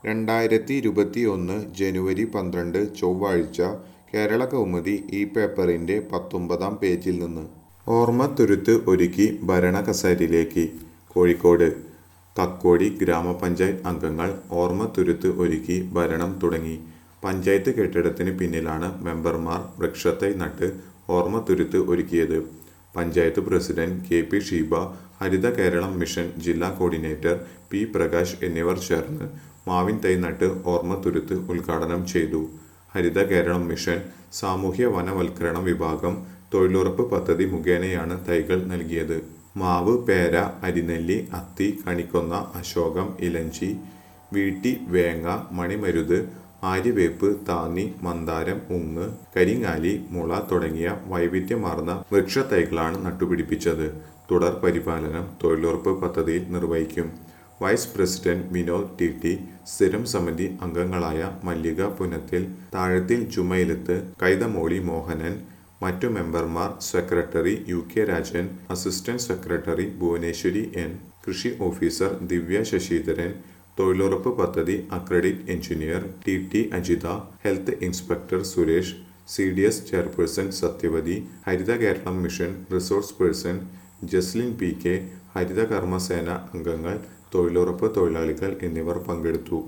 രണ്ടായിരത്തി ഇരുപത്തിയൊന്ന് ജനുവരി പന്ത്രണ്ട് ചൊവ്വാഴ്ച കേരള കൗമുദി ഈ പേപ്പറിന്റെ പത്തൊമ്പതാം പേജിൽ നിന്ന് ഓർമ്മത്തുരുത്ത് ഒരുക്കി ഭരണകസേരയിലേക്ക് കോഴിക്കോട് കക്കോടി ഗ്രാമപഞ്ചായത്ത് അംഗങ്ങൾ ഓർമ്മത്തുരുത്ത് ഒരുക്കി ഭരണം തുടങ്ങി പഞ്ചായത്ത് കെട്ടിടത്തിന് പിന്നിലാണ് മെമ്പർമാർ വൃക്ഷത്തൈ നട്ട് ഓർമ്മത്തുരുത്ത് ഒരുക്കിയത് panchayat president K P Sheeba Haritha Keralam mission ജില്ലാ കോർഡിനേറ്റർ പി പ്രകാശ് എന്നിവർ ചേർന്ന് മാവിൻ തൈ നട്ട് ഓർമ്മത്തുരുത്ത് ഉദ്ഘാടനം ചെയ്തു ഹരിത കേരളം മിഷൻ സാമൂഹ്യ വനവൽക്കരണ വിഭാഗം തൊഴിലുറപ്പ് പദ്ധതി മുഖേനയാണ് തൈകൾ നൽകിയത് മാവ് പേര അരിനെല്ലി അത്തി കണിക്കൊന്ന അശോകം ഇലഞ്ചി വീട്ടി വേങ്ങ മണിമരുത് ആര്യവേപ്പ് താന്നി മന്ദാരം ഉങ്ങ് കരിങ്ങാലി മുള തുടങ്ങിയ വൈവിധ്യമാർന്ന വൃക്ഷത്തൈകളാണ് നട്ടുപിടിപ്പിച്ചത് തുടർ പരിപാലനം തൊഴിലുറപ്പ് പദ്ധതിയിൽ നിർവഹിക്കും vice president Vinod T T സ്ഥിരം സമിതി അംഗങ്ങളായ മല്ലിക പുനത്തിൽ താഴത്തിൽ ജുമൈലത്ത് കൈതമോളി മോഹനൻ മറ്റു മെമ്പർമാർ secretary U K Rajan assistant secretary Bhuvaneswari N കൃഷി ഓഫീസർ ദിവ്യ ശശിധരൻ തൊഴിലുറപ്പ് പദ്ധതി accredit engineer T T Ajitha health inspector Suresh C D S chairperson Sathyavathi Haritha Keralam mission resource person Jaslin P K Haritha Karmasena അംഗങ്ങൾ തൊഴിലുറപ്പ് തൊഴിലാളികൾ എന്നിവർ പങ്കെടുത്തു